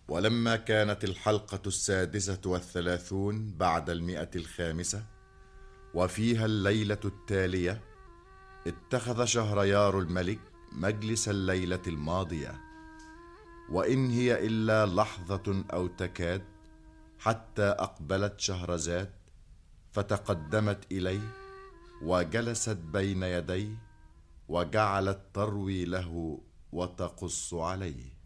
ولما كانت الحلقة السادسة والثلاثون بعد المئة الخامسة وفيها الليلة التالية اتخذ شهريار الملك مجلس الليلة الماضية وإن هي إلا لحظة أو تكاد حتى أقبلت شهرزاد فتقدمت إليه وجلست بين يديه وجعلت تروي له وتقص عليه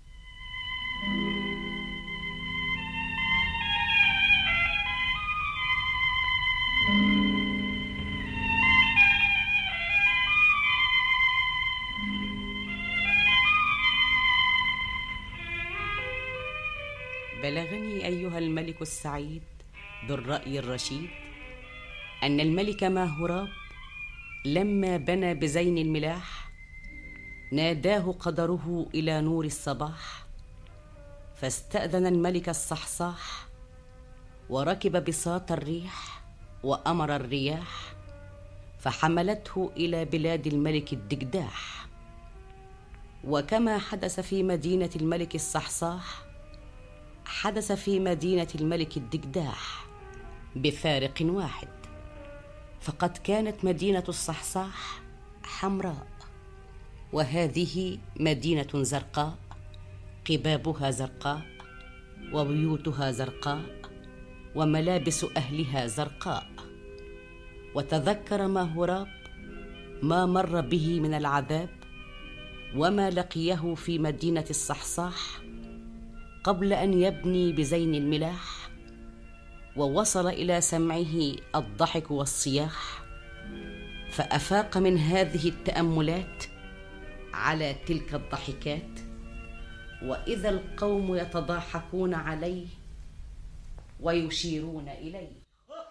بلغني ايها الملك السعيد ذو الراي الرشيد ان الملك ماهوراب لما بنى بزين الملاح ناداه قدره الى نور الصباح فاستاذن الملك الصحصاح وركب بساط الريح وامر الرياح فحملته الى بلاد الملك الدجداح وكما حدث في مدينه الملك الصحصاح حدث في مدينه الملك الدجداح بفارق واحد فقد كانت مدينه الصحصاح حمراء وهذه مدينه زرقاء قبابها زرقاء وبيوتها زرقاء وملابس اهلها زرقاء وتذكر ماهوراب ما مر به من العذاب وما لقيه في مدينه الصحصاح قبل ان يبني بزين الملاح ووصل الى سمعه الضحك والصياح فافاق من هذه التاملات على تلك الضحكات واذا القوم يتضاحكون عليه ويشيرون اليه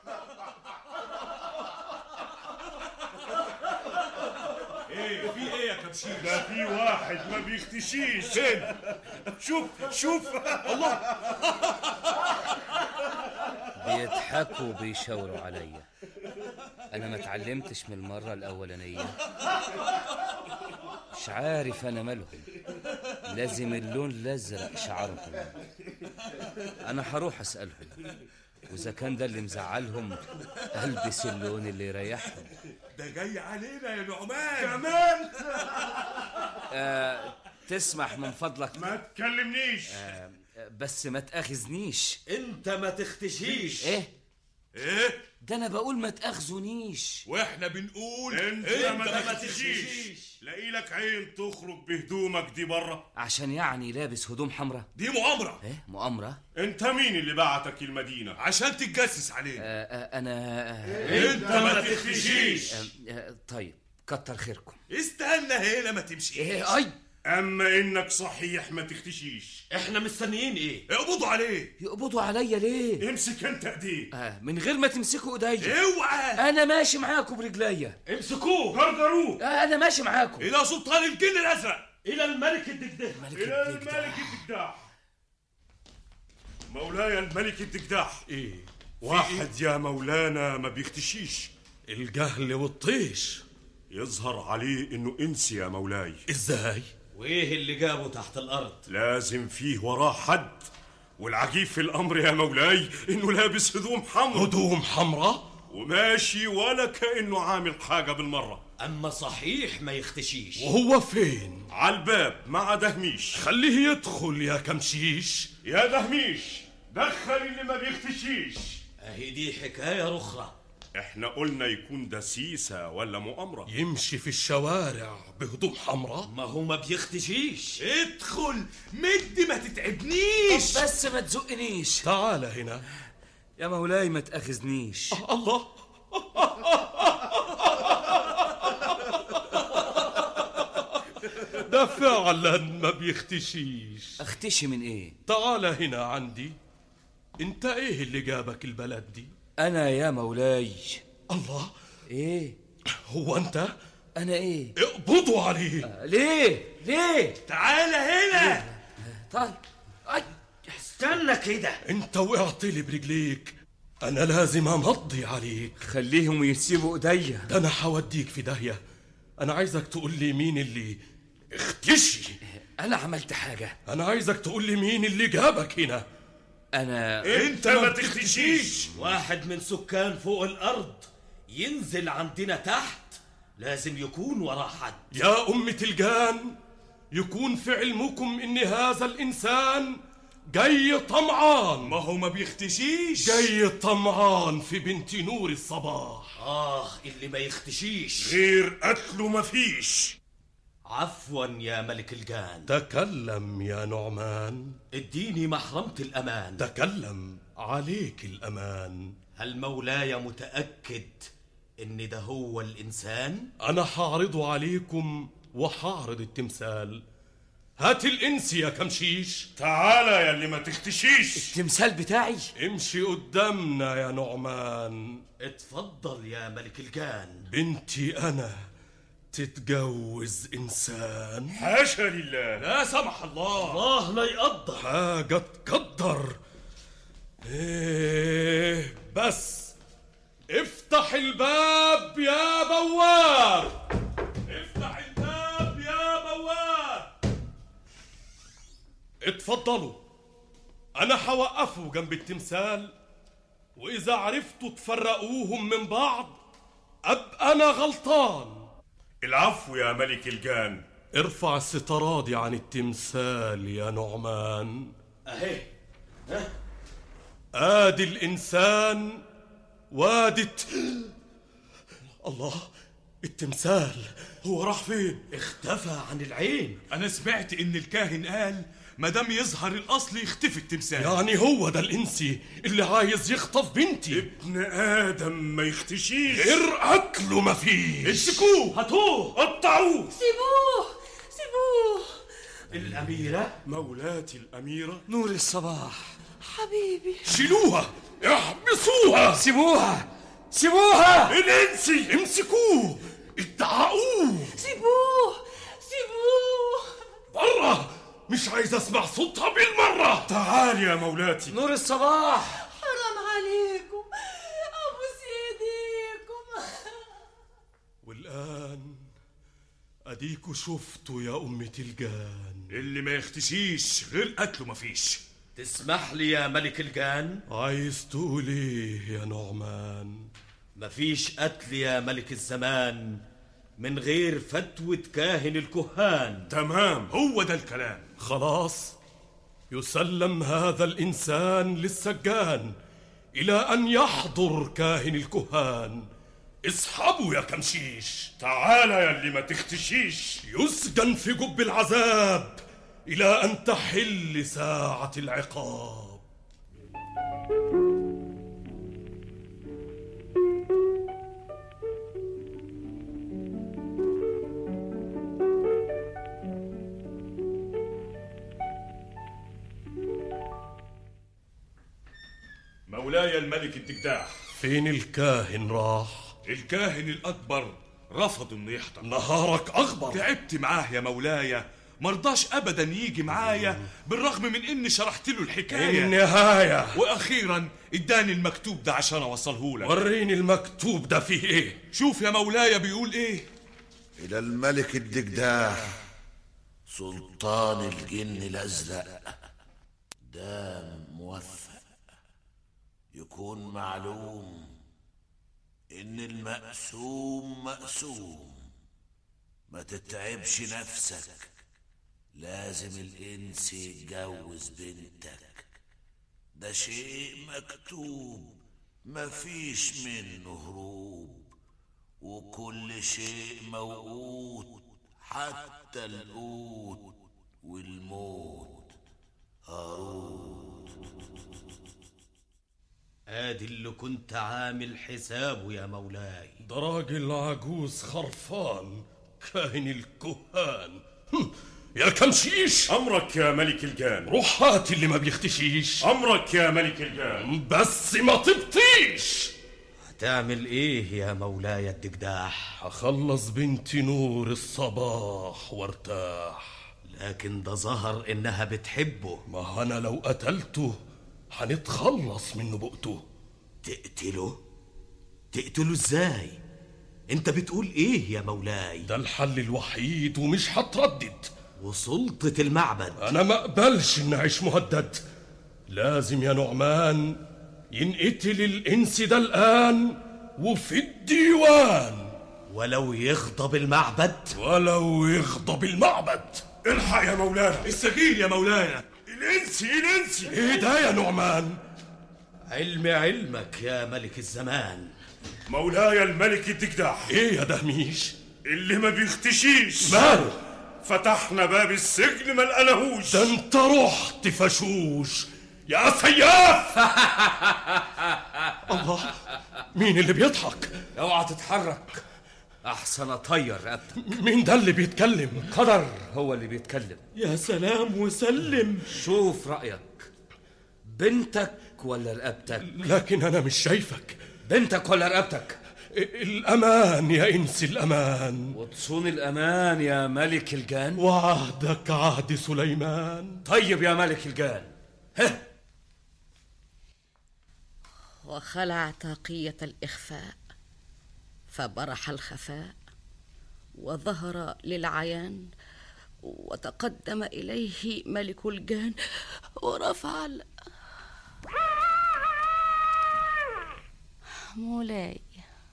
ايه في ايه يا كبشيش ده في واحد ما بيختشيش فين شوف شوف الله بيضحكوا وبيشاوروا عليا انا ما اتعلمتش من المره الاولانيه مش عارف انا مالهم لازم اللون الازرق شعرهم انا هروح اسالهم واذا كان ده اللي مزعلهم البس اللون اللي يريحهم ده جاي علينا يا نعمان كمان آه تسمح من فضلك ما تكلمنيش آه بس ما تاخذنيش انت ما تختشيش ايه ايه ده انا بقول ما تاخذونيش واحنا بنقول انت, ما تختشيش لاقي لك عين تخرج بهدومك دي بره عشان يعني لابس هدوم حمراء دي مؤامرة ايه مؤامره انت مين اللي بعتك المدينة عشان تتجسس علينا آه آه انا آه انت ما تختشيش آه آه طيب كتر خيركم استنى هنا ما تمشيش ايه اي اما انك صحيح ما تختشيش احنا مستنيين ايه اقبضوا عليه يقبضوا عليا ليه امسك انت ايديه آه من غير ما تمسكوا ايديا اوعى انا ماشي معاكم برجليا امسكوه جرجروه آه انا ماشي معاكم الى سلطان الجن الازرق الى الملك الدجداج الى الملك الدجداح مولاي الملك الدجداح ايه واحد يا مولانا ما بيختشيش الجهل والطيش يظهر عليه انه انسي يا مولاي ازاي وايه اللي جابه تحت الارض لازم فيه وراه حد والعجيب في الامر يا مولاي انه لابس هدوم حمر هدوم حمراء وماشي ولا كانه عامل حاجه بالمره اما صحيح ما يختشيش وهو فين على الباب مع دهميش خليه يدخل يا كمشيش يا دهميش دخل اللي ما بيختشيش اهي دي حكايه اخرى احنا قلنا يكون دسيسه ولا مؤامره يمشي في الشوارع بهدوم حمراء ما هو ما بيختشيش ادخل مد ما تتعبنيش بس ما تزقنيش تعال هنا يا مولاي ما تاخذنيش الله ده فعلا ما بيختشيش اختشي من ايه تعال هنا عندي انت ايه اللي جابك البلد دي انا يا مولاي الله ايه هو انت انا ايه اقبضوا عليه آه ليه ليه تعال هنا طيب أي. استنى كده انت وقعت لي برجليك انا لازم امضي عليك خليهم يسيبوا ايديا ده انا هوديك في داهيه انا عايزك تقول لي مين اللي اختشي انا عملت حاجه انا عايزك تقول لي مين اللي جابك هنا انا انت ما تختشيش واحد من سكان فوق الأرض ينزل عندنا تحت لازم يكون وراه حد يا أمة الجان يكون في علمكم إن هذا الإنسان جاي طمعان ما هو ما بيختشيش جاي طمعان في بنت نور الصباح آه اللي ما يختشيش غير قتله مفيش عفوا يا ملك الجان تكلم يا نعمان اديني محرمة الأمان تكلم عليك الأمان هل مولاي متأكد إن ده هو الإنسان؟ أنا حاعرضه عليكم وحاعرض التمثال هات الإنس يا كمشيش تعالى يا اللي ما تختشيش التمثال بتاعي امشي قدامنا يا نعمان اتفضل يا ملك الجان بنتي أنا تتجوز إنسان حاشا لله لا سمح الله الله لا يقدر حاجة تقدر ايه بس افتح الباب يا بواب افتح الباب يا بواب اتفضلوا انا هوقفه جنب التمثال واذا عرفتوا تفرقوهم من بعض ابقى انا غلطان العفو يا ملك الجان ارفع السترة دي عن التمثال يا نعمان أهي ادي الانسان وادي الت... الله التمثال هو راح فين؟ اختفى عن العين أنا سمعت إن الكاهن قال ما دام يظهر الأصل يختفي التمثال يعني هو ده الانسي اللي عايز يخطف بنتي ابن ادم ما يختشيش غير اكله مفيش امسكوه هاتوه قطعوه سيبوه سيبوه الأميرة مولاتي الاميره نور الصباح حبيبي شيلوها احبسوها سيبوها سيبوها الانسي امسكوه ادعقوه سيبوه سيبوه بره مش عايز اسمع صوتها بالمره تعال يا مولاتي نور الصباح حرام عليكم ابوس ايديكم والان اديكوا شفتوا يا امة الجان اللي ما يختشيش غير قتله مفيش تسمح لي يا ملك الجان عايز تقول ايه يا نعمان مفيش قتل يا ملك الزمان من غير فتوى كاهن الكهان تمام هو ده الكلام خلاص يسلم هذا الانسان للسجان الى ان يحضر كاهن الكهان اسحبوا يا كمشيش تعال يا اللي ما تختشيش يسجن في جب العذاب الى ان تحل ساعه العقاب مولاي الملك الدجداع فين الكاهن راح الكاهن الأكبر رفض إنه يحضر نهارك اخبر تعبت معاه يا مولاي مرضاش أبدا يجي معايا بالرغم من إني شرحت له الحكاية النهايه وأخيرا إداني المكتوب ده عشان أوصله لك وريني المكتوب ده فيه ايه شوف يا مولاي بيقول إيه إلى الملك الدجداح سلطان الجن الأزرق دام موفق يكون معلوم إن المقسوم مقسوم ما تتعبش نفسك لازم الإنس يتجوز بنتك ده شيء مكتوب مفيش منه هروب وكل شيء موقوت حتى القوت والموت هاروت ادي اللي كنت عامل حسابه يا مولاي ده راجل عجوز خرفان كاهن الكهان هم، يا كمشيش امرك يا ملك الجان روح هات اللي ما بيختشيش امرك يا ملك الجان بس ما تبطيش هتعمل ايه يا مولاي الدجداح هخلص بنتي نور الصباح وارتاح لكن ده ظهر انها بتحبه ما انا لو قتلته هنتخلص من نبوءته تقتله تقتله ازاي انت بتقول ايه يا مولاي ده الحل الوحيد ومش هتردد وسلطة المعبد أنا ما أقبلش إن أعيش مهدد لازم يا نعمان ينقتل الإنس ده الآن وفي الديوان ولو يغضب المعبد ولو يغضب المعبد الحق يا مولانا السجين يا مولانا الانسي الانسي إيه ده يا نعمان علم علمك يا ملك الزمان مولاي الملك الدجداح إيه يا دهميش اللي ما بيختشيش ماله فتحنا باب السجن ما لقناهوش ده انت رحت فشوش يا سياف الله مين اللي بيضحك اوعى تتحرك احسن اطير رقبتك مين ده اللي بيتكلم قدر هو اللي بيتكلم يا سلام وسلم شوف رايك بنتك ولا رقبتك لكن انا مش شايفك بنتك ولا رقبتك الامان يا انس الامان وتصون الامان يا ملك الجان وعهدك عهد سليمان طيب يا ملك الجان هه وخلع طاقية الإخفاء فبرح الخفاء وظهر للعيان وتقدم إليه ملك الجان ورفع ال... مولاي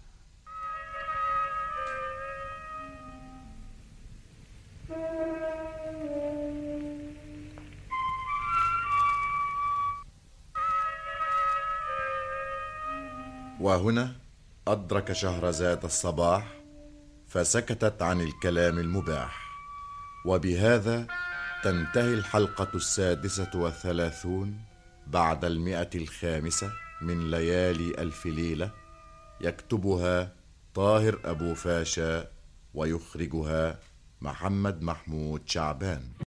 وهنا أدرك شهرزاد الصباح فسكتت عن الكلام المباح وبهذا تنتهي الحلقة السادسة والثلاثون بعد المئة الخامسة من ليالي ألف ليلة يكتبها طاهر أبو فاشا ويخرجها محمد محمود شعبان